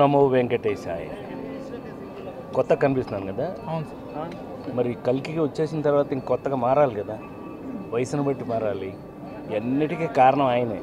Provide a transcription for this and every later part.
నమో వెంకటేశాయ కొత్త కనిపిస్తున్నాను కదా అవును సార్ మరి కల్కికి వచ్చేసిన తర్వాత ఇంక కొత్తగా మారాలి కదా వయసును బట్టి మారాలి ఎన్నిటికీ కారణం ఆయనే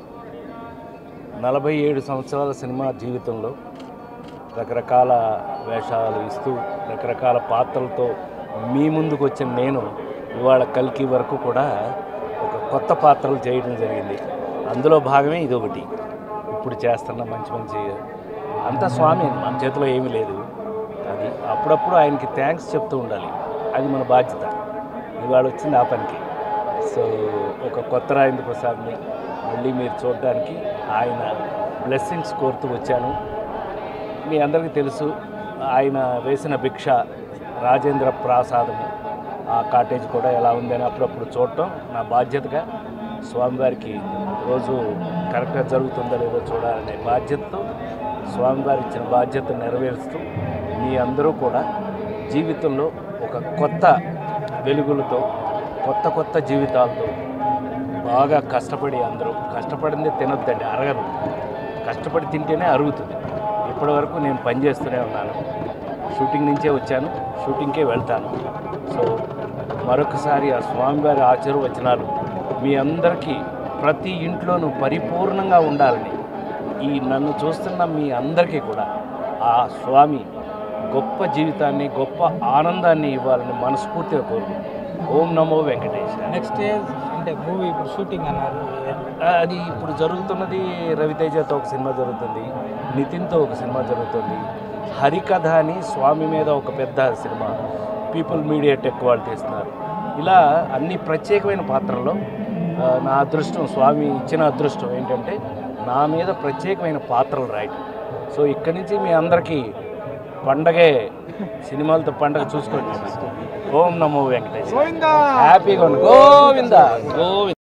నలభై ఏడు సంవత్సరాల సినిమా జీవితంలో రకరకాల వేషాలు ఇస్తూ రకరకాల పాత్రలతో మీ ముందుకు వచ్చిన నేను ఇవాళ కల్కి వరకు కూడా ఒక కొత్త పాత్రలు చేయడం జరిగింది అందులో భాగమే ఇది ఒకటి ఇప్పుడు చేస్తున్న మంచి మంచి అంతా స్వామి మన చేతిలో ఏమీ లేదు అది అప్పుడప్పుడు ఆయనకి థ్యాంక్స్ చెప్తూ ఉండాలి అది మన బాధ్యత ఇవాళ వచ్చింది ఆ పనికి సో ఒక కొత్త రాజేంద్ర ప్రసాద్ని మళ్ళీ మీరు చూడడానికి ఆయన బ్లెస్సింగ్స్ కోరుతూ వచ్చాను మీ అందరికీ తెలుసు ఆయన వేసిన భిక్ష రాజేంద్ర ప్రాసాదము ఆ కాటేజ్ కూడా ఎలా ఉందని అప్పుడప్పుడు చూడటం నా బాధ్యతగా స్వామివారికి రోజు కరెక్ట్గా జరుగుతుందో లేదో చూడాలనే బాధ్యతతో స్వామివారి ఇచ్చిన బాధ్యత నెరవేరుస్తూ మీ అందరూ కూడా జీవితంలో ఒక కొత్త వెలుగులతో కొత్త కొత్త జీవితాలతో బాగా కష్టపడి అందరూ కష్టపడిందే తినొద్దండి అరగదు కష్టపడి తింటేనే అరుగుతుంది ఇప్పటివరకు నేను పనిచేస్తూనే ఉన్నాను షూటింగ్ నుంచే వచ్చాను షూటింగ్కే వెళ్తాను సో మరొకసారి ఆ స్వామివారి ఆశీర్వచనాలు మీ అందరికీ ప్రతి ఇంట్లోనూ పరిపూర్ణంగా ఉండాలని ఈ నన్ను చూస్తున్న మీ అందరికీ కూడా ఆ స్వామి గొప్ప జీవితాన్ని గొప్ప ఆనందాన్ని ఇవ్వాలని మనస్ఫూర్తిగా కోరుకుంటున్నాను ఓం నమో వెంకటేశ నెక్స్ట్ అంటే మూవీ ఇప్పుడు షూటింగ్ అన్నారు అది ఇప్పుడు జరుగుతున్నది రవితేజతో ఒక సినిమా జరుగుతుంది నితిన్తో ఒక సినిమా జరుగుతుంది హరికథ అని స్వామి మీద ఒక పెద్ద సినిమా పీపుల్ మీడియా టెక్ వాళ్ళు తీస్తున్నారు ఇలా అన్ని ప్రత్యేకమైన పాత్రల్లో ఆ, నా అదృష్టం స్వామి ఇచ్చిన అదృష్టం ఏంటంటే నా మీద ప్రత్యేకమైన పాత్రలు రాయటం సో ఇక్కడి నుంచి మీ అందరికీ పండగే సినిమాలతో పండగ చూసుకోండి ఓం నమో వెంకటేశ్వర హ్యాపీగా ఉండు గోవింద గోవింద